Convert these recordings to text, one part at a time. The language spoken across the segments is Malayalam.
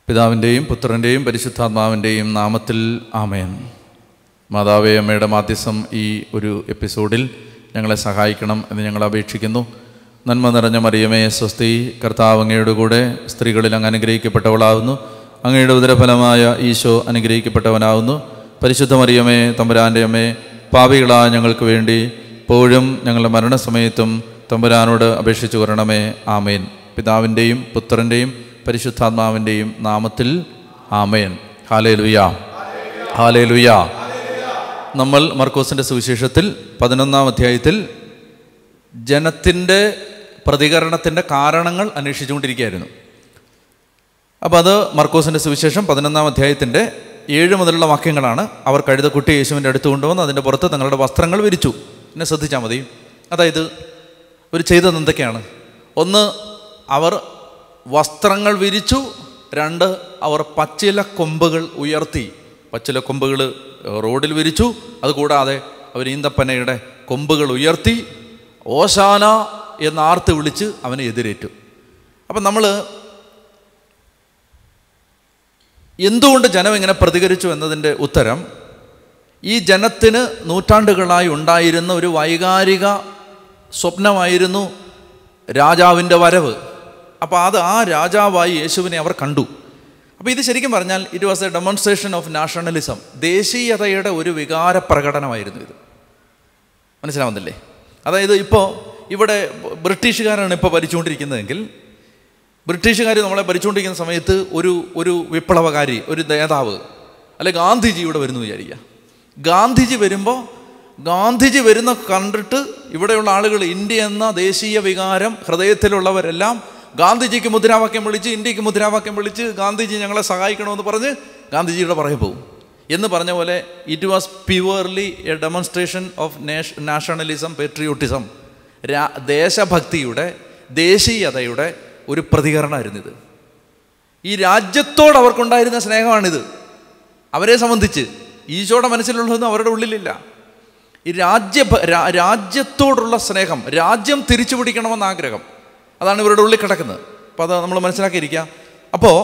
പിതാവിൻ്റെയും പുത്രൻ്റെയും പരിശുദ്ധാത്മാവിൻ്റെയും നാമത്തിൽ ആമേൻ മാതാവേ അമ്മയുടെ മാധ്യസം ഈ ഒരു എപ്പിസോഡിൽ ഞങ്ങളെ സഹായിക്കണം എന്ന് ഞങ്ങൾ അപേക്ഷിക്കുന്നു നന്മ നിറഞ്ഞ മറിയമേ സ്വസ്തി കർത്താവ് അങ്ങയുടെ കൂടെ സ്ത്രീകളിൽ അങ്ങ് അനുഗ്രഹിക്കപ്പെട്ടവളാവുന്നു അങ്ങയുടെ ഉദരഫലമായ ഈശോ അനുഗ്രഹിക്കപ്പെട്ടവനാവുന്നു പരിശുദ്ധ മറിയമേ തമ്പുരാൻ്റെ അമ്മേ പാപികളായ ഞങ്ങൾക്ക് വേണ്ടി ഇപ്പോഴും ഞങ്ങളുടെ മരണസമയത്തും തമ്പുരാനോട് അപേക്ഷിച്ചു വരണമേ ആമേൻ പിതാവിൻ്റെയും പുത്രൻ്റെയും പരിശുദ്ധാത്മാവിൻ്റെയും നാമത്തിൽ ആമേൻ ഹാലേ ലുയാ ഹാലേ ലുയാ നമ്മൾ മർക്കോസിൻ്റെ സുവിശേഷത്തിൽ പതിനൊന്നാം അധ്യായത്തിൽ ജനത്തിൻ്റെ പ്രതികരണത്തിൻ്റെ കാരണങ്ങൾ അന്വേഷിച്ചുകൊണ്ടിരിക്കുകയായിരുന്നു അപ്പോൾ അത് മർക്കോസിൻ്റെ സുവിശേഷം പതിനൊന്നാം അധ്യായത്തിൻ്റെ ഏഴ് മുതലുള്ള വാക്യങ്ങളാണ് അവർ കഴുതക്കുട്ടി യേശുവിൻ്റെ അടുത്ത് കൊണ്ടുവന്ന് അതിൻ്റെ പുറത്ത് തങ്ങളുടെ വസ്ത്രങ്ങൾ വിരിച്ചു എന്നെ ശ്രദ്ധിച്ചാൽ മതി അതായത് ഒരു ചെയ്തത് എന്തൊക്കെയാണ് ഒന്ന് അവർ വസ്ത്രങ്ങൾ വിരിച്ചു രണ്ട് അവർ പച്ചില കൊമ്പുകൾ ഉയർത്തി പച്ചില കൊമ്പുകൾ റോഡിൽ വിരിച്ചു അതുകൂടാതെ അവർ ഈന്തപ്പനയുടെ കൊമ്പുകൾ ഉയർത്തി ഓശാന എന്ന് ആർത്ത് വിളിച്ച് അവനെ എതിരേറ്റു അപ്പം നമ്മൾ എന്തുകൊണ്ട് ജനം ഇങ്ങനെ പ്രതികരിച്ചു എന്നതിൻ്റെ ഉത്തരം ഈ ജനത്തിന് നൂറ്റാണ്ടുകളായി ഉണ്ടായിരുന്ന ഒരു വൈകാരിക സ്വപ്നമായിരുന്നു രാജാവിൻ്റെ വരവ് അപ്പോൾ അത് ആ രാജാവായി യേശുവിനെ അവർ കണ്ടു അപ്പോൾ ഇത് ശരിക്കും പറഞ്ഞാൽ it was a demonstration of nationalism ദേശീയതയുടെ ഒരു വികാര പ്രകടനമായിരുന്നു ഇത് മനസ്സിലാവുന്നില്ലേ അതായത് ഇപ്പോൾ ഇവിടെ ബ്രിട്ടീഷുകാരാണ് ഇപ്പോൾ ഭരിച്ചുകൊണ്ടിരിക്കുന്നതെങ്കിൽ ബ്രിട്ടീഷുകാർ നമ്മളെ ഭരിച്ചുകൊണ്ടിരിക്കുന്ന സമയത്ത് ഒരു ഒരു വിപ്ലവകാരി ഒരു നേതാവ് അല്ലെ ഗാന്ധിജി ഇവിടെ വരുന്നു വിചാരിക്കുക ഗാന്ധിജി വരുമ്പോൾ ഗാന്ധിജി വരുന്ന കണ്ടിട്ട് ഇവിടെയുള്ള ആളുകൾ ഇന്ത്യ എന്ന ദേശീയ വികാരം ഹൃദയത്തിലുള്ളവരെല്ലാം ഗാന്ധിജിക്ക് മുദ്രാവാക്യം വിളിച്ച് ഇന്ത്യക്ക് മുദ്രാവാക്യം വിളിച്ച് ഗാന്ധിജി ഞങ്ങളെ സഹായിക്കണമെന്ന് പറഞ്ഞ് ഗാന്ധിജിയുടെ പുറകെ പോകും എന്ന് പറഞ്ഞ പോലെ it was purely a demonstration of നേഷ നാഷണലിസം പെട്രിയോട്ടിസം രാ ദേശഭക്തിയുടെ ദേശീയതയുടെ ഒരു പ്രതികരണമായിരുന്നു ഇത് ഈ രാജ്യത്തോട് അവർക്കുണ്ടായിരുന്ന സ്നേഹമാണിത് അവരെ സംബന്ധിച്ച് ഈശോയുടെ മനസ്സിലുള്ളതൊന്നും അവരുടെ ഉള്ളിലില്ല ഈ രാജ്യ രാജ്യത്തോടുള്ള സ്നേഹം രാജ്യം തിരിച്ചു പിടിക്കണമെന്ന ആഗ്രഹം അതാണ് ഇവരുടെ ഉള്ളിൽ കിടക്കുന്നത് അപ്പോൾ അത് നമ്മൾ മനസ്സിലാക്കിയിരിക്കുക അപ്പോൾ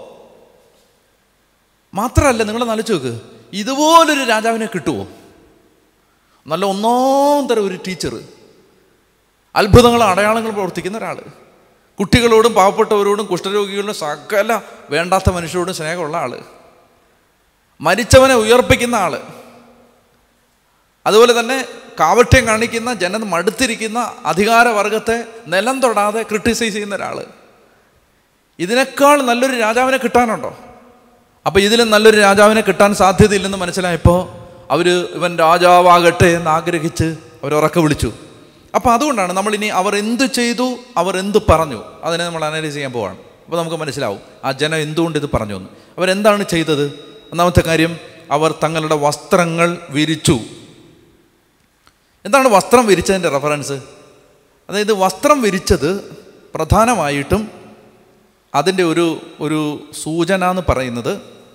മാത്രമല്ല നിങ്ങൾ നനച്ചു നോക്ക് ഇതുപോലൊരു രാജാവിനെ കിട്ടുമോ നല്ല ഒന്നാം തരം ഒരു ടീച്ചർ അത്ഭുതങ്ങളും അടയാളങ്ങളും പ്രവർത്തിക്കുന്ന ഒരാൾ കുട്ടികളോടും പാവപ്പെട്ടവരോടും കുഷ്ഠരോഗികളോടും സകല വേണ്ടാത്ത മനുഷ്യരോടും സ്നേഹമുള്ള ആൾ മരിച്ചവനെ ഉയർപ്പിക്കുന്ന ആൾ അതുപോലെ തന്നെ കാവട്യം കാണിക്കുന്ന ജനം മടുത്തിരിക്കുന്ന അധികാരവർഗത്തെ നിലം തൊടാതെ ക്രിട്ടിസൈസ് ചെയ്യുന്ന ഒരാൾ ഇതിനേക്കാൾ നല്ലൊരു രാജാവിനെ കിട്ടാനുണ്ടോ അപ്പോൾ ഇതിലും നല്ലൊരു രാജാവിനെ കിട്ടാൻ സാധ്യതയില്ലെന്ന് മനസ്സിലായപ്പോൾ അവർ ഇവൻ രാജാവാകട്ടെ എന്ന് ആഗ്രഹിച്ച് അവർ ഉറക്കെ വിളിച്ചു അപ്പോൾ അതുകൊണ്ടാണ് നമ്മൾ ഇനി അവർ എന്ത് ചെയ്തു അവർ എന്ത് പറഞ്ഞു അതിനെ നമ്മൾ അനലൈസ് ചെയ്യാൻ പോവാണ് അപ്പോൾ നമുക്ക് മനസ്സിലാവും ആ ജനം എന്തുകൊണ്ട് ഇത് പറഞ്ഞു എന്ന് അവരെന്താണ് ചെയ്തത് ഒന്നാമത്തെ കാര്യം അവർ തങ്ങളുടെ വസ്ത്രങ്ങൾ വിരിച്ചു എന്താണ് വസ്ത്രം വിരിച്ചതിൻ്റെ റെഫറൻസ് അതായത് വസ്ത്രം വിരിച്ചത് പ്രധാനമായിട്ടും അതിൻ്റെ ഒരു ഒരു സൂചന എന്ന് പറയുന്നത്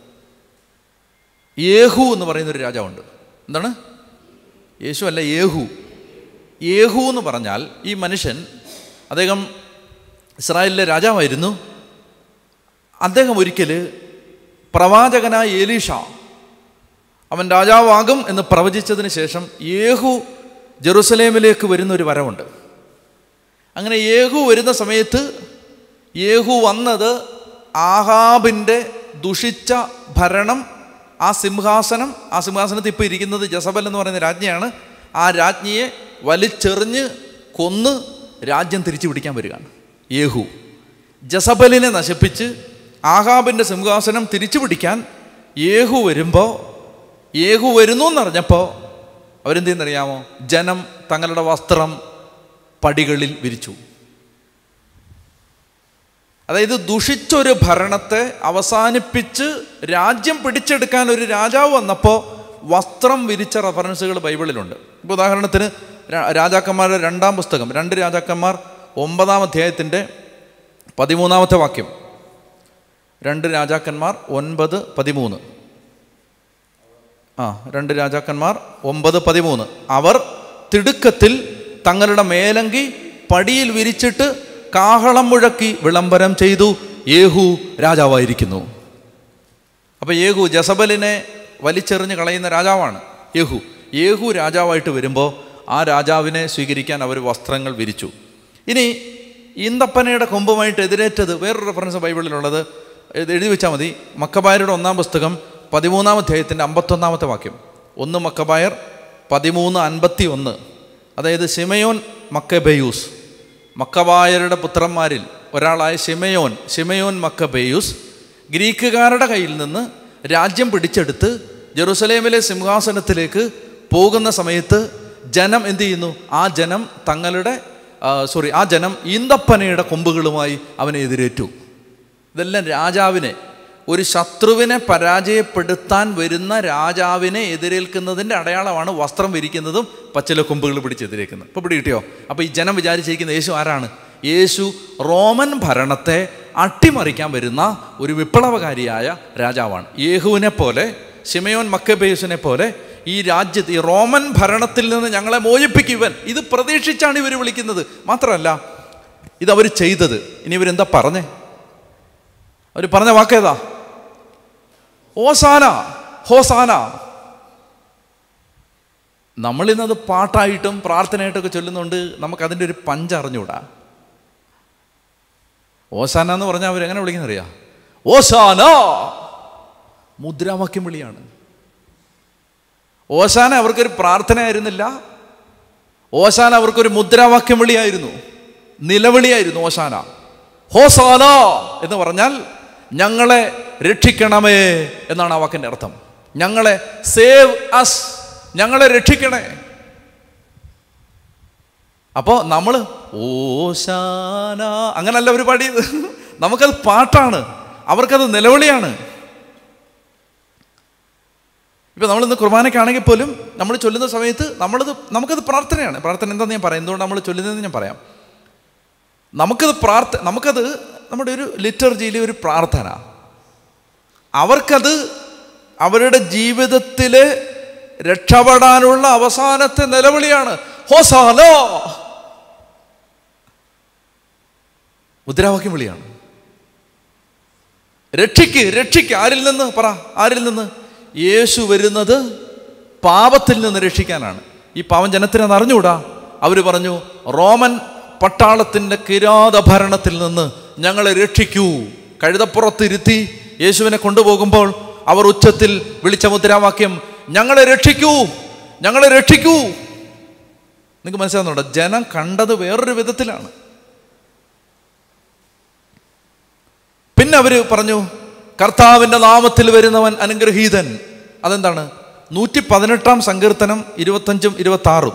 യേഹു എന്ന് പറയുന്ന ഒരു രാജാവുണ്ട് എന്താണ് യേശു അല്ല യേഹു യേഹു എന്ന് പറഞ്ഞാൽ ഈ മനുഷ്യൻ അദ്ദേഹം ഇസ്രായേലിലെ രാജാവായിരുന്നു അദ്ദേഹം ഒരിക്കൽ പ്രവാചകനായ ഏലീഷ അവൻ രാജാവാകും എന്ന് പ്രവചിച്ചതിന് ശേഷം യേഹു ജെറുസലേമിലേക്ക് വരുന്ന ഒരു വരവുണ്ട് അങ്ങനെ യേഹു വരുന്ന സമയത്ത് യേഹു വന്നത് ആഹാബിൻ്റെ ദുഷിച്ച ഭരണം ആ സിംഹാസനം ആ സിംഹാസനത്തിൽ ഇപ്പോൾ ഇരിക്കുന്നത് ജസബൽ എന്ന് പറയുന്ന രാജ്ഞിയാണ് ആ രാജ്ഞിയെ വലിച്ചെറിഞ്ഞ് കൊന്ന് രാജ്യം തിരിച്ചു പിടിക്കാൻ വരികയാണ് യേഹു ജസബലിനെ നശിപ്പിച്ച് ആഹാബിൻ്റെ സിംഹാസനം തിരിച്ചു പിടിക്കാൻ യേഹു വരുമ്പോൾ യേഹു വരുന്നു എന്നറിഞ്ഞപ്പോൾ അവരെന്ത് ചെയ്യുന്നറിയാമോ ജനം തങ്ങളുടെ വസ്ത്രം പടികളിൽ വിരിച്ചു അതായത് ദുഷിച്ചൊരു ഭരണത്തെ അവസാനിപ്പിച്ച് രാജ്യം പിടിച്ചെടുക്കാൻ ഒരു രാജാവ് വന്നപ്പോൾ വസ്ത്രം വിരിച്ച റെഫറൻസുകൾ ബൈബിളിലുണ്ട് ഇപ്പോൾ ഉദാഹരണത്തിന് രാജാക്കന്മാരുടെ രണ്ടാം പുസ്തകം രണ്ട് രാജാക്കന്മാർ ഒമ്പതാം അധ്യായത്തിൻ്റെ പതിമൂന്നാമത്തെ വാക്യം രണ്ട് രാജാക്കന്മാർ ഒൻപത് പതിമൂന്ന് ആ രണ്ട് രാജാക്കന്മാർ ഒമ്പത് പതിമൂന്ന് അവർ തിടുക്കത്തിൽ തങ്ങളുടെ മേലങ്കി പടിയിൽ വിരിച്ചിട്ട് കാഹളം മുഴക്കി വിളംബരം ചെയ്തു യേഹു രാജാവായിരിക്കുന്നു അപ്പോൾ യേഹു ജസബലിനെ വലിച്ചെറിഞ്ഞ് കളയുന്ന രാജാവാണ് യേഹു യേഹു രാജാവായിട്ട് വരുമ്പോൾ ആ രാജാവിനെ സ്വീകരിക്കാൻ അവർ വസ്ത്രങ്ങൾ വിരിച്ചു ഇനി ഈന്തപ്പനയുടെ കൊമ്പുമായിട്ട് എതിരേറ്റത് വേറൊരു റെഫറൻസ് ബൈബിളിലുള്ളത് ഇത് എഴുതി വെച്ചാൽ മതി മക്കബായരുടെ ഒന്നാം പുസ്തകം പതിമൂന്നാം അധ്യായത്തിൻ്റെ അമ്പത്തൊന്നാമത്തെ വാക്യം ഒന്ന് മക്കബായർ പതിമൂന്ന് അൻപത്തി ഒന്ന് അതായത് ഷിമയോൻ മക്കബെയൂസ് മക്കബായരുടെ പുത്രന്മാരിൽ ഒരാളായ ഷിമയോൻ ഷിമയോൻ മക്കബെയൂസ് ഗ്രീക്കുകാരുടെ കയ്യിൽ നിന്ന് രാജ്യം പിടിച്ചെടുത്ത് ജെറുസലേമിലെ സിംഹാസനത്തിലേക്ക് പോകുന്ന സമയത്ത് ജനം എന്ത് ചെയ്യുന്നു ആ ജനം തങ്ങളുടെ സോറി ആ ജനം ഈന്തപ്പനയുടെ കൊമ്പുകളുമായി അവനെ എതിരേറ്റു ഇതെല്ലാം രാജാവിനെ ഒരു ശത്രുവിനെ പരാജയപ്പെടുത്താൻ വരുന്ന രാജാവിനെ എതിരേൽക്കുന്നതിൻ്റെ അടയാളമാണ് വസ്ത്രം വിരിക്കുന്നതും പച്ചില കൊമ്പുകൾ പിടിച്ചെതിരേക്കുന്നത് ഇപ്പോൾ പിടി കിട്ടിയോ അപ്പോൾ ഈ ജനം വിചാരിച്ചിരിക്കുന്ന യേശു ആരാണ് യേശു റോമൻ ഭരണത്തെ അട്ടിമറിക്കാൻ വരുന്ന ഒരു വിപ്ലവകാരിയായ രാജാവാണ് യേഹുവിനെ പോലെ ഷിമയോൻ മക്കബേയുസിനെ പോലെ ഈ രാജ്യത്ത് ഈ റോമൻ ഭരണത്തിൽ നിന്ന് ഞങ്ങളെ മോചിപ്പിക്കുവൻ ഇത് പ്രതീക്ഷിച്ചാണ് ഇവർ വിളിക്കുന്നത് മാത്രമല്ല ഇതവർ ചെയ്തത് ഇനി ഇവരെന്താ പറഞ്ഞേ അവർ പറഞ്ഞ വാക്കേതാ ഓസാന ഹോസാന നമ്മളിന്നത് പാട്ടായിട്ടും പ്രാർത്ഥനയായിട്ടൊക്കെ ചൊല്ലുന്നുണ്ട് നമുക്കതിൻ്റെ ഒരു പഞ്ച് അറിഞ്ഞൂടാ ഓസാന എന്ന് പറഞ്ഞാൽ അവരെങ്ങനെ വിളിക്കുന്നറിയാ ഓസാന മുദ്രാവാക്യം വിളിയാണ് ഓശാന അവർക്കൊരു പ്രാർത്ഥനയായിരുന്നില്ല ഓശാന അവർക്കൊരു മുദ്രാവാക്യം വിളിയായിരുന്നു നിലവിളിയായിരുന്നു ഓശാന ഹോസാന എന്ന് പറഞ്ഞാൽ ഞങ്ങളെ രക്ഷിക്കണമേ എന്നാണ് ആ വാക്കിൻ്റെ അർത്ഥം ഞങ്ങളെ സേവ് അസ് ഞങ്ങളെ രക്ഷിക്കണേ അപ്പോൾ നമ്മൾ ഓശാന അങ്ങനല്ല അവർ പാടിയത് നമുക്കത് പാട്ടാണ് അവർക്കത് നിലവിളിയാണ് ഇപ്പം നമ്മളിന്ന് കുർബാനയ്ക്കാണെങ്കിൽ പോലും നമ്മൾ ചൊല്ലുന്ന സമയത്ത് നമ്മളത് നമുക്കത് പ്രാർത്ഥനയാണ് പ്രാർത്ഥന എന്താണെന്ന് ഞാൻ പറയാം എന്തുകൊണ്ട് നമ്മൾ ചൊല്ലുന്നതെന്ന് ഞാൻ പറയാം നമുക്കത് പ്രാർത്ഥ നമുക്കത് നമ്മുടെ ഒരു ലിറ്റർജിയിലെ ഒരു പ്രാർത്ഥന അവർക്കത് അവരുടെ ജീവിതത്തിൽ രക്ഷപ്പെടാനുള്ള അവസാനത്തെ നിലവിളിയാണ് ഹോസാലോ മുദ്രാവാക്യം വിളിയാണ് രക്ഷിക്ക് രക്ഷിക്ക് ആരിൽ നിന്ന് പറ ആരിൽ നിന്ന് യേശു വരുന്നത് പാപത്തിൽ നിന്ന് രക്ഷിക്കാനാണ് ഈ പാവം ജനത്തിനെ അറിഞ്ഞുകൂടാ അവർ പറഞ്ഞു റോമൻ പട്ടാളത്തിൻ്റെ കിരാത ഭരണത്തിൽ നിന്ന് ഞങ്ങളെ രക്ഷിക്കൂ കഴുതപ്പുറത്തിരുത്തി യേശുവിനെ കൊണ്ടുപോകുമ്പോൾ അവർ ഉച്ചത്തിൽ വിളിച്ച മുദ്രാവാക്യം ഞങ്ങളെ രക്ഷിക്കൂ ഞങ്ങളെ രക്ഷിക്കൂ നിങ്ങൾക്ക് മനസ്സിലാകുന്നുണ്ടോ ജനം കണ്ടത് വേറൊരു വിധത്തിലാണ് പിന്നെ അവർ പറഞ്ഞു കർത്താവിൻ്റെ നാമത്തിൽ വരുന്നവൻ അനുഗ്രഹീതൻ അതെന്താണ് നൂറ്റി പതിനെട്ടാം സങ്കീർത്തനം ഇരുപത്തഞ്ചും ഇരുപത്താറും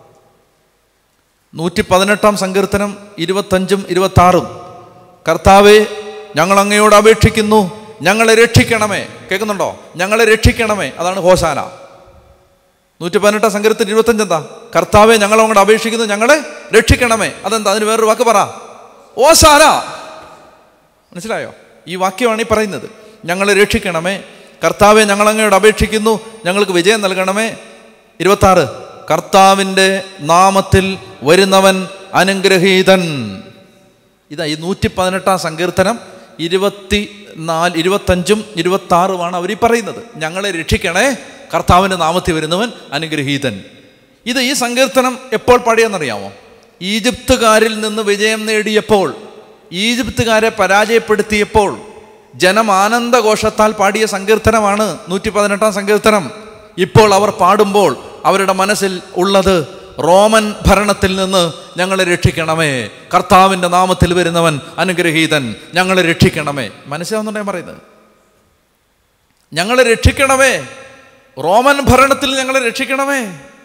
നൂറ്റി പതിനെട്ടാം സങ്കീർത്തനം ഇരുപത്തഞ്ചും ഇരുപത്താറും കർത്താവെ ഞങ്ങൾ അങ്ങയോട് അപേക്ഷിക്കുന്നു ഞങ്ങളെ രക്ഷിക്കണമേ കേൾക്കുന്നുണ്ടോ ഞങ്ങളെ രക്ഷിക്കണമേ അതാണ് ഹോസാന നൂറ്റി പതിനെട്ടാം സങ്കീർത്തനം ഇരുപത്തഞ്ച് എന്താ കർത്താവെ ഞങ്ങൾ അങ്ങോട്ട് അപേക്ഷിക്കുന്നു ഞങ്ങളെ രക്ഷിക്കണമേ അതെന്താ അതിന് വേറൊരു വാക്ക് പറ ഓസാന മനസ്സിലായോ ഈ വാക്യമാണ് ഈ പറയുന്നത് ഞങ്ങളെ രക്ഷിക്കണമേ കർത്താവെ ഞങ്ങൾ അങ്ങയോട് അപേക്ഷിക്കുന്നു ഞങ്ങൾക്ക് വിജയം നൽകണമേ ഇരുപത്താറ് കർത്താവിൻ്റെ നാമത്തിൽ വരുന്നവൻ അനുഗ്രഹീതൻ ഇതാ ഈ നൂറ്റി പതിനെട്ടാം സങ്കീർത്തനം ഇരുപത്തി നാല് ഇരുപത്തഞ്ചും ഇരുപത്താറുമാണ് അവർ ഈ പറയുന്നത് ഞങ്ങളെ രക്ഷിക്കണേ കർത്താവിൻ്റെ നാമത്തിൽ വരുന്നവൻ അനുഗ്രഹീതൻ ഇത് ഈ സങ്കീർത്തനം എപ്പോൾ പാടിയെന്നറിയാമോ ഈജിപ്തുകാരിൽ നിന്ന് വിജയം നേടിയപ്പോൾ ഈജിപ്തുകാരെ പരാജയപ്പെടുത്തിയപ്പോൾ ജനം ആനന്ദഘോഷത്താൽ പാടിയ സങ്കീർത്തനമാണ് നൂറ്റി പതിനെട്ടാം സങ്കീർത്തനം ഇപ്പോൾ അവർ പാടുമ്പോൾ അവരുടെ മനസ്സിൽ ഉള്ളത് റോമൻ ഭരണത്തിൽ നിന്ന് ഞങ്ങളെ രക്ഷിക്കണമേ കർത്താവിൻ്റെ നാമത്തിൽ വരുന്നവൻ അനുഗ്രഹീതൻ ഞങ്ങളെ രക്ഷിക്കണമേ മനസ്സിലാവുന്നുണ്ടോ ഞാൻ പറയുന്നത് ഞങ്ങളെ രക്ഷിക്കണമേ റോമൻ ഭരണത്തിൽ ഞങ്ങളെ രക്ഷിക്കണമേ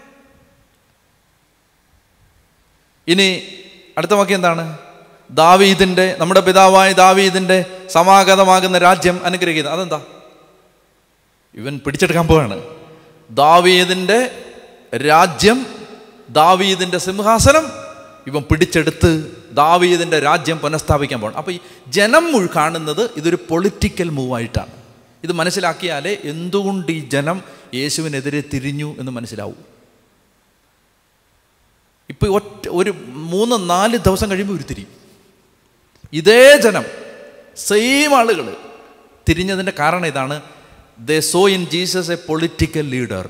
ഇനി അടുത്ത വാക്യം എന്താണ് ദാവീദിൻ്റെ നമ്മുടെ പിതാവായ ദാവീദിൻ്റെ സമാഗതമാകുന്ന രാജ്യം അനുഗ്രഹിക്കുന്നത് അതെന്താ ഇവൻ പിടിച്ചെടുക്കാൻ പോവാണ് ദാവീദിൻ്റെ രാജ്യം ദാവീദിൻ്റെ സിംഹാസനം ഇവൻ പിടിച്ചെടുത്ത് ദാവീദിൻ്റെ രാജ്യം പുനഃസ്ഥാപിക്കാൻ പോകണം അപ്പോൾ ഈ ജനം മുഴു കാണുന്നത് ഇതൊരു പൊളിറ്റിക്കൽ മൂവായിട്ടാണ് ഇത് മനസ്സിലാക്കിയാലേ എന്തുകൊണ്ട് ഈ ജനം യേശുവിനെതിരെ തിരിഞ്ഞു എന്ന് മനസ്സിലാവൂ ഇപ്പോൾ ഒറ്റ ഒരു മൂന്ന് നാല് ദിവസം കഴിയുമ്പോൾ ഒരു തിരിയും ഇതേ ജനം സെയിം ആളുകൾ തിരിഞ്ഞതിൻ്റെ കാരണം ഇതാണ് they saw in Jesus a political leader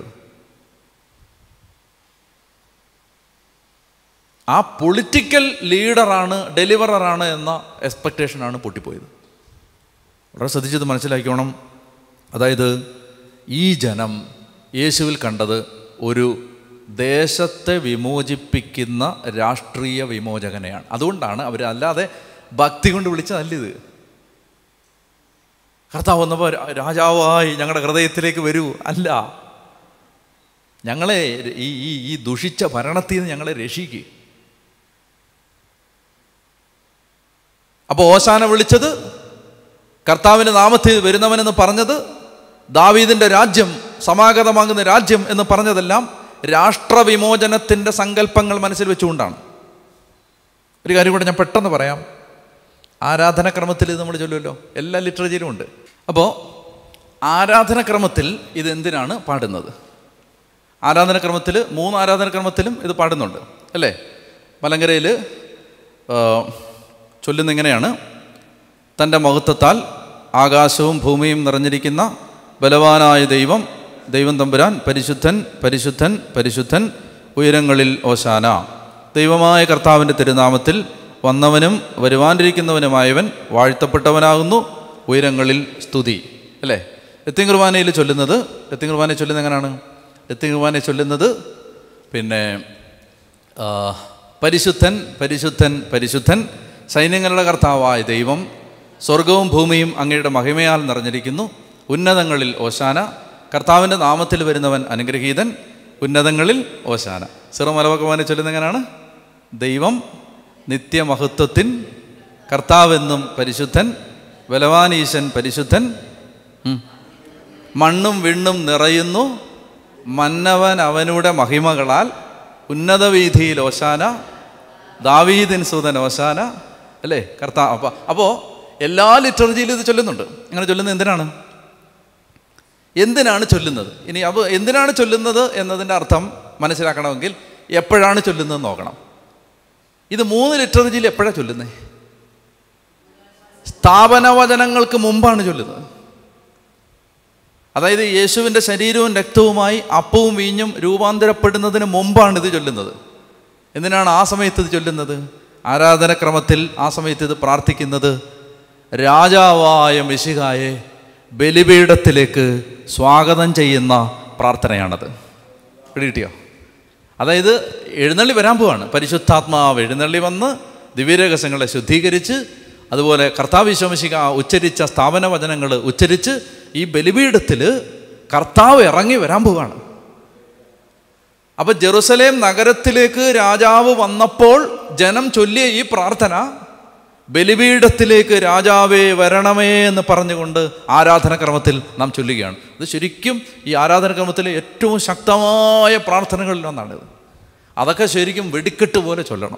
ആ പൊളിറ്റിക്കൽ ലീഡറാണ് ഡെലിവററാണ് എന്ന എക്സ്പെക്റ്റേഷനാണ് പൊട്ടിപ്പോയത് വളരെ ശ്രദ്ധിച്ചത് മനസ്സിലാക്കിയോണം അതായത് ഈ ജനം യേശുവിൽ കണ്ടത് ഒരു ദേശത്തെ വിമോചിപ്പിക്കുന്ന രാഷ്ട്രീയ വിമോചകനെയാണ് അതുകൊണ്ടാണ് അവർ അല്ലാതെ ഭക്തി കൊണ്ട് വിളിച്ചതല്ല ഇത് കർത്താവ് വന്നപ്പോൾ രാജാവായി ഞങ്ങളുടെ ഹൃദയത്തിലേക്ക് വരൂ അല്ല ഞങ്ങളെ ഈ ഈ ഈ ദുഷിച്ച ഭരണത്തിൽ നിന്ന് ഞങ്ങളെ രക്ഷിക്കുക അപ്പോൾ ഓശാന വിളിച്ചത് കർത്താവിൻ്റെ നാമത്തിൽ വരുന്നവനെന്ന് പറഞ്ഞത് ദാവീദിൻ്റെ രാജ്യം സമാഗതമാകുന്ന രാജ്യം എന്ന് പറഞ്ഞതെല്ലാം രാഷ്ട്രവിമോചനത്തിൻ്റെ സങ്കല്പങ്ങൾ മനസ്സിൽ വെച്ചുകൊണ്ടാണ് ഒരു കാര്യം കൂടെ ഞാൻ പെട്ടെന്ന് പറയാം ആരാധനക്രമത്തിൽ ഇത് നമ്മൾ ചൊല്ലുമല്ലോ എല്ലാ ലിറ്ററേച്ചറിലും ഉണ്ട് അപ്പോൾ ആരാധനക്രമത്തിൽ ഇത് എന്തിനാണ് പാടുന്നത് ആരാധനക്രമത്തിൽ മൂന്ന് ആരാധനക്രമത്തിലും ഇത് പാടുന്നുണ്ട് അല്ലേ മലങ്കരയിൽ ചൊല്ലുന്ന ഇങ്ങനെയാണ് തൻ്റെ മഹത്വത്താൽ ആകാശവും ഭൂമിയും നിറഞ്ഞിരിക്കുന്ന ബലവാനായ ദൈവം ദൈവം തമ്പുരാൻ പരിശുദ്ധൻ പരിശുദ്ധൻ പരിശുദ്ധൻ ഉയരങ്ങളിൽ ഓശാന ദൈവമായ കർത്താവിൻ്റെ തിരുനാമത്തിൽ വന്നവനും വരുവാനിരിക്കുന്നവനുമായവൻ വാഴ്ത്തപ്പെട്ടവനാകുന്നു ഉയരങ്ങളിൽ സ്തുതി അല്ലേ എത്തിയും കുർബാനയിൽ ചൊല്ലുന്നത് എത്തിയും കുർബാനയിൽ ചൊല്ലുന്നത് എങ്ങനെയാണ് എത്തിയും കുർബാനയിൽ ചൊല്ലുന്നത് പിന്നെ ആ, പരിശുദ്ധൻ പരിശുദ്ധൻ പരിശുദ്ധൻ സൈന്യങ്ങളുടെ കർത്താവായ ദൈവം സ്വർഗവും ഭൂമിയും അങ്ങയുടെ മഹിമയാൽ നിറഞ്ഞിരിക്കുന്നു ഉന്നതങ്ങളിൽ ഓശാന കർത്താവിൻ്റെ നാമത്തിൽ വരുന്നവൻ അനുഗ്രഹീതൻ ഉന്നതങ്ങളിൽ ഓശാന സിറ മലവക്കമാനെ ചൊല്ലുന്ന എങ്ങനെയാണ് ദൈവം നിത്യമഹത്വത്തിൻ കർത്താവെന്നും പരിശുദ്ധൻ ബലവാനീശൻ പരിശുദ്ധൻ ഉം. മണ്ണും വിണ്ണും നിറയുന്നു മന്നവൻ അവനുടെ മഹിമകളാൽ ഉന്നതവീതിയിൽ ഓശാന ദാവീദിൻ സുതൻ ഓശാന അല്ലേ കർത്താ അപ്പോൾ അപ്പോൾ എല്ലാ ലിറ്റർജിയിലും ഇത് ചൊല്ലുന്നുണ്ട് അങ്ങനെ ചൊല്ലുന്നത് എന്തിനാണ് എന്തിനാണ് ചൊല്ലുന്നത് ഇനി അപ്പോൾ എന്തിനാണ് ചൊല്ലുന്നത് എന്നതിൻ്റെ അർത്ഥം മനസ്സിലാക്കണമെങ്കിൽ എപ്പോഴാണ് ചൊല്ലുന്നത് നോക്കണം ഇത് മൂന്ന് ലിറ്റർജിയിൽ എപ്പോഴാണ് ചൊല്ലുന്നത് സ്ഥാപനവചനങ്ങൾക്ക് മുമ്പാണ് ചൊല്ലുന്നത് അതായത് യേശുവിൻ്റെ ശരീരവും രക്തവുമായി അപ്പവും വീഞ്ഞും രൂപാന്തരപ്പെടുന്നതിന് മുമ്പാണ് ഇത് ചൊല്ലുന്നത് എന്തിനാണ് ആ സമയത്ത് ഇത് ചൊല്ലുന്നത് ആരാധനക്രമത്തിൽ ആ സമയത്ത് ഇത് പ്രാർത്ഥിക്കുന്നത് രാജാവായ മിശിഹായെ ബലിപീഠത്തിലേക്ക് സ്വാഗതം ചെയ്യുന്ന പ്രാർത്ഥനയാണത് പിടികിട്ടിയോ അതായത് എഴുന്നള്ളി വരാൻ പോവാണ് പരിശുദ്ധാത്മാവ് എഴുന്നള്ളി വന്ന് ദിവ്യരഹസ്യങ്ങളെ ശുദ്ധീകരിച്ച് അതുപോലെ കർത്താവ് വിശ്വമിശിക ഉച്ചരിച്ച സ്ഥാപന വചനങ്ങൾ ഉച്ചരിച്ച് ഈ ബലിപീഠത്തിൽ കർത്താവ് ഇറങ്ങി വരാൻ പോവാണ് അപ്പൊ ജെറുസലേം നഗരത്തിലേക്ക് രാജാവ് വന്നപ്പോൾ ജനം ചൊല്ലിയ ഈ പ്രാർത്ഥന ബലിപീഠത്തിലേക്ക് രാജാവേ വരണമേ എന്ന് പറഞ്ഞുകൊണ്ട് ആരാധനക്രമത്തിൽ നാം ചൊല്ലുകയാണ് ഇത് ശരിക്കും ഈ ആരാധനക്രമത്തിലെ ഏറ്റവും ശക്തമായ പ്രാർത്ഥനകളിൽ ഒന്നാണിത് അതൊക്കെ ശരിക്കും വെടിക്കെട്ട് പോലെ ചൊല്ലണം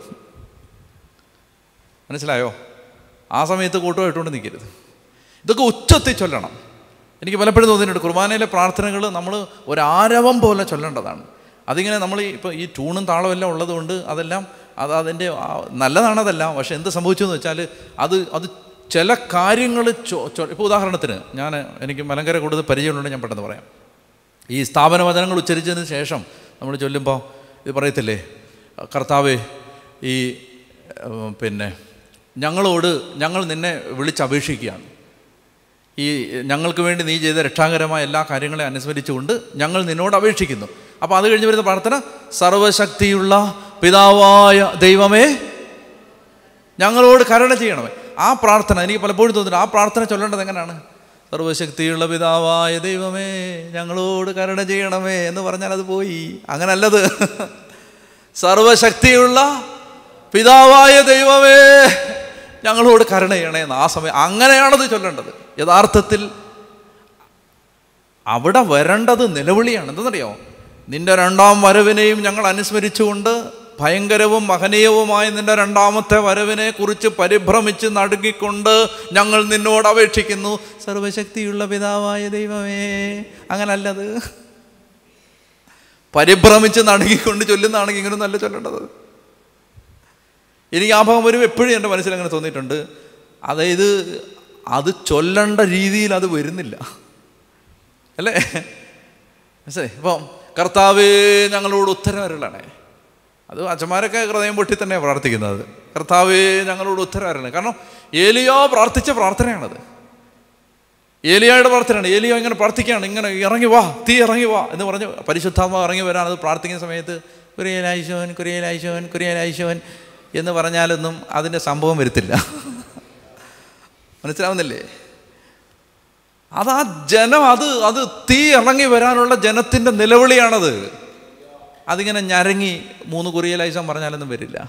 മനസ്സിലായോ ആ സമയത്ത് കൂട്ടുമായിട്ടുകൊണ്ട് നിൽക്കരുത് ഇതൊക്കെ ഉച്ചത്തിൽ ചൊല്ലണം എനിക്ക് പലപ്പോഴും തോന്നിയിട്ടുണ്ട് കുർബാനയിലെ പ്രാർത്ഥനകൾ നമ്മൾ ഒരാരവം പോലെ ചൊല്ലേണ്ടതാണ് അതിങ്ങനെ നമ്മൾ ഈ ഇപ്പോൾ ഈ ട്യൂണും താളവും എല്ലാം ഉള്ളതുകൊണ്ട് അതെല്ലാം അത് അതിൻ്റെ ആ, നല്ലതാണതെല്ലാം പക്ഷെ എന്ത് സംഭവിച്ചു എന്ന് വെച്ചാൽ അത് അത് ചില കാര്യങ്ങൾ ചൊ ഇപ്പോൾ ഉദാഹരണത്തിന് ഞാൻ എനിക്ക് മലങ്കര കൂടുതൽ പരിചയമുള്ളത് ഞാൻ പെട്ടെന്ന് പറയാം ഈ സ്ഥാപന വചനങ്ങൾ ഉച്ചരിച്ചതിന് ശേഷം നമ്മൾ ചൊല്ലുമ്പോൾ ഇത് പറയത്തില്ലേ കർത്താവേ ഈ ഏഹ്, പിന്നെ ഞങ്ങളോട് ഞങ്ങൾ നിന്നെ വിളിച്ചപേക്ഷിക്കുകയാണ് ഈ ഞങ്ങൾക്ക് വേണ്ടി നീ ചെയ്ത രക്ഷാകരമായ എല്ലാ കാര്യങ്ങളെ അനുസ്മരിച്ചുകൊണ്ട് ഞങ്ങൾ നിന്നോട് അപേക്ഷിക്കുന്നു അപ്പോൾ അത് കഴിഞ്ഞ് വരുന്ന പ്രാർത്ഥന സർവശക്തിയുള്ള പിതാവായ ദൈവമേ ഞങ്ങളോട് കരുണ ചെയ്യണമേ ആ പ്രാർത്ഥന എനിക്ക് പലപ്പോഴും തോന്നുന്നു ആ പ്രാർത്ഥന ചൊല്ലേണ്ടത് എങ്ങനെയാണ് സർവശക്തിയുള്ള പിതാവായ ദൈവമേ ഞങ്ങളോട് കരുണ ചെയ്യണമേ എന്ന് പറഞ്ഞാൽ അത് പോയി അങ്ങനല്ലത് സർവശക്തിയുള്ള പിതാവായ ദൈവമേ ഞങ്ങളോട് കരുണ ചെയ്യണേ എന്ന് ആ സമയം അങ്ങനെയാണത് ചൊല്ലേണ്ടത് യഥാർത്ഥത്തിൽ അവിടെ വരേണ്ടത് നിലവിളിയാണ് എന്തെന്നറിയോ നിന്റെ രണ്ടാം വരവിനെയും ഞങ്ങൾ അനുസ്മരിച്ചുകൊണ്ട് ഭയങ്കരവും മഹനീയവുമായ നിന്റെ രണ്ടാമത്തെ വരവിനെ കുറിച്ച് പരിഭ്രമിച്ച് നടുങ്ങിക്കൊണ്ട് ഞങ്ങൾ നിന്നോട് അപേക്ഷിക്കുന്നു സർവശക്തിയുള്ള പിതാവായ ദൈവമേ അങ്ങനല്ലത് പരിഭ്രമിച്ച് നടുങ്ങിക്കൊണ്ട് ചൊല്ലുന്നതാണെങ്കിൽ ഇങ്ങനെ നല്ല ചൊല്ലേണ്ടത് എനിക്ക് ആ ഭാഗം വരും എപ്പോഴും എൻ്റെ മനസ്സിൽ അങ്ങനെ തോന്നിയിട്ടുണ്ട് അതായത് അത് ചൊല്ലേണ്ട രീതിയിൽ അത് വരുന്നില്ല അല്ലേ മനസ്സിലായി ഇപ്പം കർത്താവേ ഞങ്ങളോട് ഉത്തരവരളണേ അത് അച്ഛന്മാരൊക്കെ ഹൃദയം പൊട്ടി തന്നെ പ്രാർത്ഥിക്കുന്നത് കർത്താവേ ഞങ്ങളോട് ഉത്തരവരളണേ കാരണം ഏലിയോ പ്രാർത്ഥിച്ച പ്രാർത്ഥനയാണത് ഏലിയായുടെ പ്രാർത്ഥനയാണ് ഏലിയോ ഇങ്ങനെ പ്രാർത്ഥിക്കുകയാണ് ഇങ്ങനെ ഇറങ്ങി വാ തീ ഇറങ്ങി വാ എന്ന് പറഞ്ഞ് പരിശുദ്ധാത്മാവ് ഇറങ്ങി വരാൻ അത് പ്രാർത്ഥിക്കുന്ന സമയത്ത് കുരിയലായിശോൻ കുരിയലായിശോൻ കുരിയലായിശോൻ എന്ന് പറഞ്ഞാലൊന്നും അതിൻ്റെ സംഭവം വരുത്തില്ല മനസ്സിലാവുന്നില്ലേ അത് ആ ജനം അത് അത് തീ ഇറങ്ങി വരാനുള്ള ജനത്തിൻ്റെ നിലവിളിയാണത് അതിങ്ങനെ ഞരങ്ങി മൂന്ന് കുറിയലായിസം പറഞ്ഞാലൊന്നും വരില്ല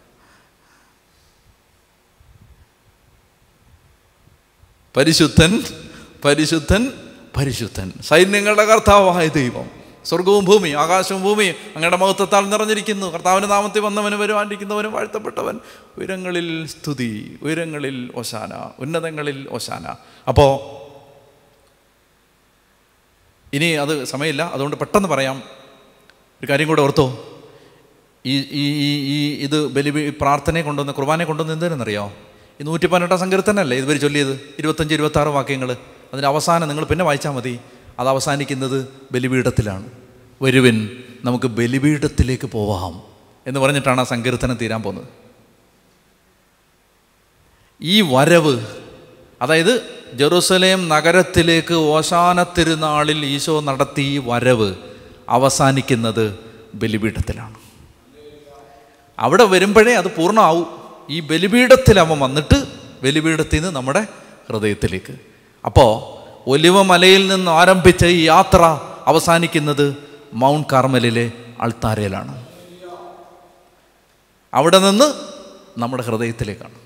പരിശുദ്ധൻ പരിശുദ്ധൻ പരിശുദ്ധൻ സൈന്യങ്ങളുടെ കർത്താവായ ദൈവം സ്വർഗവും ഭൂമിയും ആകാശവും ഭൂമിയും അങ്ങയുടെ മഹത്വത്താൽ നിറഞ്ഞിരിക്കുന്നു കർത്താവിൻ്റെ നാമത്തിൽ വന്നവനും വരുവാണ്ടിരിക്കുന്നവനും വാഴ്ത്തപ്പെട്ടവൻ ഉയരങ്ങളിൽ സ്തുതി ഉയരങ്ങളിൽ ഒശാന ഉന്നതങ്ങളിൽ ഒശാന അപ്പോൾ ഇനി അത് സമയമില്ല അതുകൊണ്ട് പെട്ടെന്ന് പറയാം ഒരു കാര്യം കൂടെ ഓർത്തോ ഈ ഈ ഈ ഈ ഇത് ബലി പ്രാർത്ഥനയെ കൊണ്ടുവന്ന് കുർബാനയെ കൊണ്ടുവന്ന് എന്തിനെന്നറിയോ ഈ നൂറ്റി പതിനെട്ടാം സങ്കീർത്തനല്ലേ ഇതുവരെ ചൊല്ലിയത് ഇരുപത്തഞ്ച് ഇരുപത്താറ് വാക്യങ്ങൾ അതിൻ്റെ അവസാനം നിങ്ങൾ പിന്നെ വായിച്ചാൽ മതി അത് അവസാനിക്കുന്നത് ബലിപീഠത്തിലാണ് വരുവിൻ നമുക്ക് ബലിപീഠത്തിലേക്ക് പോവാം എന്ന് പറഞ്ഞിട്ടാണ് ആ സങ്കീർത്തനം തീരാൻ പോകുന്നത് ഈ വരവ് അതായത് ജെറുസലേം നഗരത്തിലേക്ക് ഓശാന തിരുനാളിൽ ഈശോ നടത്തിയ ഈ വരവ് അവസാനിക്കുന്നത് ബലിപീഠത്തിലാണ് അവിടെ വരുമ്പോഴേ അത് പൂർണ്ണമാവും ഈ ബലിപീഠത്തിൽ അവൻ വന്നിട്ട് ബലിപീഠത്തിൽ നിന്ന് നമ്മുടെ ഹൃദയത്തിലേക്ക് അപ്പോൾ ഒലിവ മലയിൽ നിന്ന് ആരംഭിച്ച ഈ യാത്ര അവസാനിക്കുന്നത് മൗണ്ട് കാർമലിലെ അൾത്താരയിലാണ് അവിടെ നിന്ന് നമ്മുടെ ഹൃദയത്തിലേക്കാണ്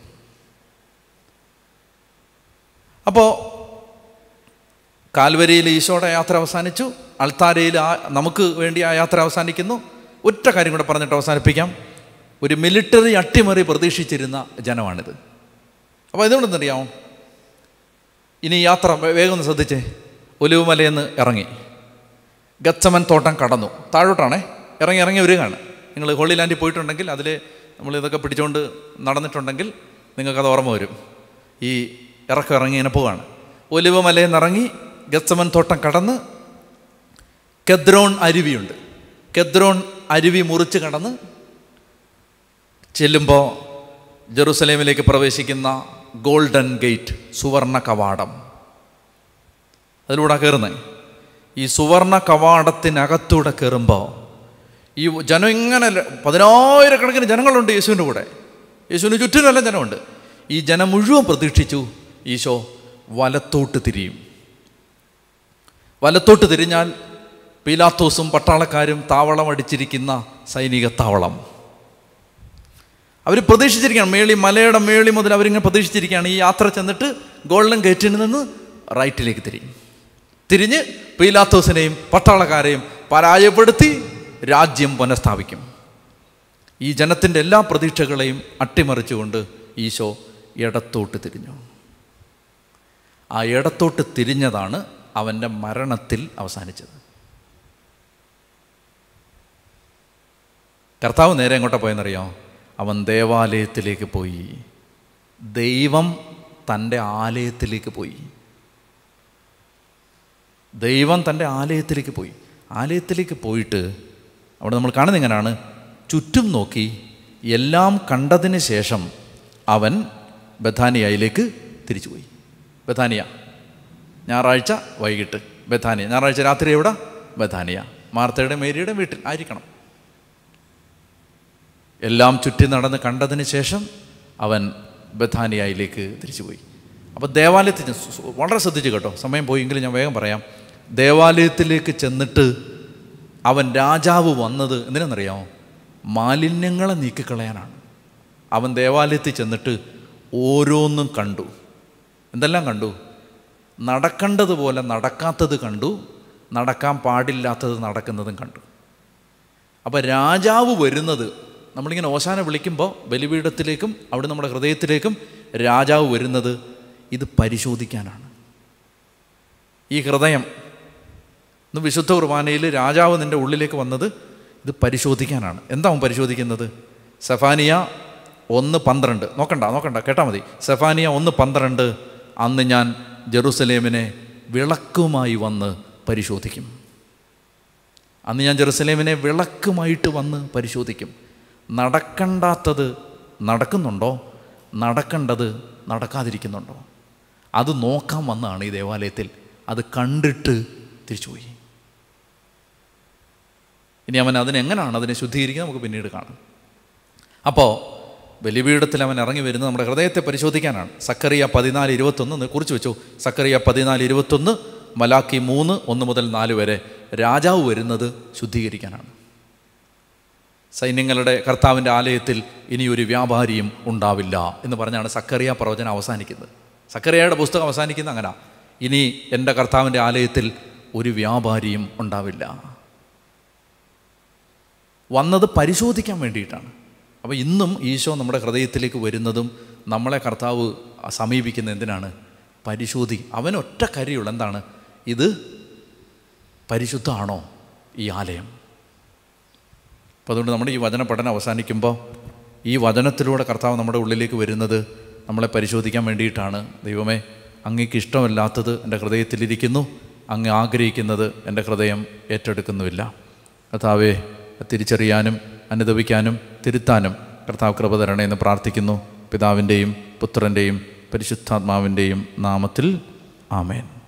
അപ്പോൾ കാൽവരിയിൽ ഈശോയുടെ യാത്ര അവസാനിച്ചു അൾത്താരയിൽ ആ നമുക്ക് വേണ്ടി ആ യാത്ര അവസാനിക്കുന്നു ഒറ്റ കാര്യം കൂടെ പറഞ്ഞിട്ട് അവസാനിപ്പിക്കാം ഒരു മിലിറ്ററി അട്ടിമറി പ്രതീക്ഷിച്ചിരുന്ന ജനമാണിത് അപ്പോൾ ഇതുകൊണ്ടെന്നറിയാമോ ഇനി യാത്ര വേ- വേഗം ഒന്ന് ശ്രദ്ധിച്ചേ ഒലിവുമലയിൽ നിന്ന് ഇറങ്ങി ഗച്ചമൻ തോട്ടം കടന്നു താഴോട്ടാണേ ഇറങ്ങി ഇറങ്ങി വരികയാണ് നിങ്ങൾ ഹോളി ലാൻഡിൽ പോയിട്ടുണ്ടെങ്കിൽ അതിൽ നമ്മൾ ഇതൊക്കെ പിടിച്ചുകൊണ്ട് നടന്നിട്ടുണ്ടെങ്കിൽ നിങ്ങൾക്കത് ഓർമ്മ വരും ഈ ഇറക്കം ഇറങ്ങി ഇങ്ങനെ പോവാണ് ഒലിവ് മലയിൽ നിന്ന് ഇറങ്ങി ഗച്ചമൻ തോട്ടം കടന്ന് കെദ്രോൺ അരുവിയുണ്ട് കെദ്രോൺ അരുവി മുറിച്ച് കടന്ന് ചെല്ലുമ്പോൾ ജെറുസലേമിലേക്ക് പ്രവേശിക്കുന്ന ഗോൾഡൻ ഗേറ്റ് സുവർണ കവാടം അതിലൂടെ കയറുന്നത് ഈ സുവർണ കവാടത്തിനകത്തൂടെ കയറുമ്പോൾ ഈ ജനം ഇങ്ങനെ ല- പതിനായിരക്കണക്കിന് ജനങ്ങളുണ്ട് യേശുവിൻ്റെ കൂടെ യേശുവിന് ചുറ്റിനെല്ലാം ജനമുണ്ട് ഈ ജനം മുഴുവൻ പ്രതീക്ഷിച്ചു ഈശോ വലത്തോട്ട് തിരിയും വലത്തോട്ട് തിരിഞ്ഞാൽ പീലാത്തോസും പട്ടാളക്കാരും താവളം അടിച്ചിരിക്കുന്ന സൈനിക താവളം അവർ പ്രതീക്ഷിച്ചിരിക്കുകയാണ് മേളി മലയുടെ മേളി മുതൽ അവരിങ്ങനെ പ്രതീക്ഷിച്ചിരിക്കുകയാണ് ഈ യാത്ര ചെന്നിട്ട് ഗോൾഡൻ ഗേറ്റിൽ നിന്ന് റൈറ്റിലേക്ക് തിരിയും തിരിഞ്ഞ് പീലാത്തോസിനെയും പട്ടാളക്കാരെയും പരാജയപ്പെടുത്തി രാജ്യം പുനഃസ്ഥാപിക്കും ഈ ജനത്തിൻ്റെ എല്ലാ പ്രതീക്ഷകളെയും അട്ടിമറിച്ചുകൊണ്ട് ഈശോ ഇടത്തോട്ട് തിരിഞ്ഞു ആ ഇടത്തോട്ട് തിരിഞ്ഞതാണ് അവൻ്റെ മരണത്തിൽ അവസാനിച്ചത് കർത്താവ് നേരെ എങ്ങോട്ടാ പോയെന്നറിയോ അവൻ ദേവാലയത്തിലേക്ക് പോയി ദൈവം തൻ്റെ ആലയത്തിലേക്ക് പോയി ദൈവം തൻ്റെ ആലയത്തിലേക്ക് പോയി ആലയത്തിലേക്ക് പോയിട്ട് അവിടെ നമ്മൾ കാണുന്നത് എങ്ങനെയാണ് ചുറ്റും നോക്കി എല്ലാം കണ്ടതിന് ശേഷം അവൻ ബഥാനിയയിലേക്ക് തിരിച്ചുപോയി ബഥാനിയ ഞായറാഴ്ച വൈകിട്ട് ബഥാനിയ ഞായറാഴ്ച രാത്രി എവിടെ ബഥാനിയ മാർത്തയുടെ മേരിയുടെ വീട്ടിൽ ആയിരിക്കണം എല്ലാം ചുറ്റി നടന്ന് കണ്ടതിന് ശേഷം അവൻ ബഥാനിയയിലേക്ക് തിരിച്ചുപോയി അപ്പോൾ ദേവാലയത്തിൽ ചെന്ന് സു- സു- വളരെ ശ്രദ്ധിച്ചു കേട്ടോ സമയം പോയെങ്കിലും ഞാൻ വേഗം പറയാം ദേവാലയത്തിലേക്ക് ചെന്നിട്ട് അവൻ രാജാവ് വന്നത് എന്തിനാണെന്നറിയാമോ മാലിന്യങ്ങളെ നീക്കിക്കളയാനാണ് അവൻ ദേവാലയത്തിൽ ചെന്നിട്ട് ഓരോന്നും കണ്ടു എന്തെല്ലാം കണ്ടു നടക്കേണ്ടതുപോലെ നടക്കാത്തത് കണ്ടു നടക്കാൻ പാടില്ലാത്തത് നടക്കുന്നതും കണ്ടു അപ്പോൾ രാജാവ് വരുന്നത് നമ്മളിങ്ങനെ ഓശാന വിളിക്കുമ്പോൾ ബലിപീഠത്തിലേക്കും അവിടെ നമ്മുടെ ഹൃദയത്തിലേക്കും രാജാവ് വരുന്നത് ഇത് പരിശോധിക്കാനാണ് ഈ ഹൃദയം ഇന്ന് വിശുദ്ധ കുർബാനയിൽ രാജാവ് നിൻ്റെ ഉള്ളിലേക്ക് വന്നത് ഇത് പരിശോധിക്കാനാണ് എന്താ അവൻ പരിശോധിക്കുന്നത് സെഫാനിയ ഒന്ന് പന്ത്രണ്ട് നോക്കണ്ട നോക്കണ്ട കേട്ടാൽ മതി സെഫാനിയ ഒന്ന് പന്ത്രണ്ട് അന്ന് ഞാൻ ജെറുസലേമിനെ വിളക്കുമായി വന്ന് പരിശോധിക്കും അന്ന് ഞാൻ ജെറുസലേമിനെ വിളക്കുമായിട്ട് വന്ന് പരിശോധിക്കും നടക്കണ്ടാത്തത് നടക്കുന്നുണ്ടോ നടക്കേണ്ടത് നടക്കാതിരിക്കുന്നുണ്ടോ അത് നോക്കാൻ വന്നതാണ് ഈ ദേവാലയത്തിൽ അത് കണ്ടിട്ട് തിരിച്ചുപോയി ഇനി അവൻ അതിനെങ്ങനെയാണ് അതിനെ ശുദ്ധീകരിക്കുക നമുക്ക് പിന്നീട് കാണാം അപ്പോൾ ബലിപീഠത്തിൽ അവൻ ഇറങ്ങി വരുന്നത് നമ്മുടെ ഹൃദയത്തെ പരിശോധിക്കാനാണ് സക്കറിയ പതിനാല് ഇരുപത്തൊന്ന് കുറിച്ച് വെച്ചു സക്കറിയ പതിനാല് ഇരുപത്തൊന്ന് മലാക്കി മൂന്ന് ഒന്ന് മുതൽ നാല് വരെ രാജാവ് വരുന്നത് ശുദ്ധീകരിക്കാനാണ് സൈന്യങ്ങളുടെ കർത്താവിൻ്റെ ആലയത്തിൽ ഇനിയൊരു വ്യാപാരിയും ഉണ്ടാവില്ല എന്ന് പറഞ്ഞാണ് സക്കറിയ പ്രവചനം അവസാനിക്കുന്നത് സക്കറിയയുടെ പുസ്തകം അവസാനിക്കുന്നത് അങ്ങനെ ഇനി എൻ്റെ കർത്താവിൻ്റെ ആലയത്തിൽ ഒരു വ്യാപാരിയും ഉണ്ടാവില്ല വന്നത് പരിശോധിക്കാൻ വേണ്ടിയിട്ടാണ് അപ്പോൾ ഇന്നും ഈശോ നമ്മുടെ ഹൃദയത്തിലേക്ക് വരുന്നതും നമ്മളെ കർത്താവ് സമീപിക്കുന്ന എന്തിനാണ് പരിശോധി അവൻ ഒറ്റ കാര്യമുള്ള എന്താണ് ഇത് പരിശുദ്ധമാണോ ഈ ആലയം അപ്പോൾ അതുകൊണ്ട് നമ്മുടെ ഈ വചന പഠനം അവസാനിക്കുമ്പോൾ ഈ വചനത്തിലൂടെ കർത്താവ് നമ്മുടെ ഉള്ളിലേക്ക് വരുന്നത് നമ്മളെ പരിശോധിക്കാൻ വേണ്ടിയിട്ടാണ് ദൈവമേ അങ്ങേക്ക് ഇഷ്ടമല്ലാത്തത് എൻ്റെ ഹൃദയത്തിലിരിക്കുന്നു അങ്ങ് ആഗ്രഹിക്കുന്നത് എൻ്റെ ഹൃദയം ഏറ്റെടുക്കുന്നുമില്ല കർത്താവെ തിരിച്ചറിയാനും അനുദപിക്കാനും തിരുത്താനും കർത്താവ് കൃപ തരണേ എന്ന് പ്രാർത്ഥിക്കുന്നു പിതാവിൻ്റെയും പുത്രൻ്റെയും പരിശുദ്ധാത്മാവിൻ്റെയും നാമത്തിൽ ആമേൻ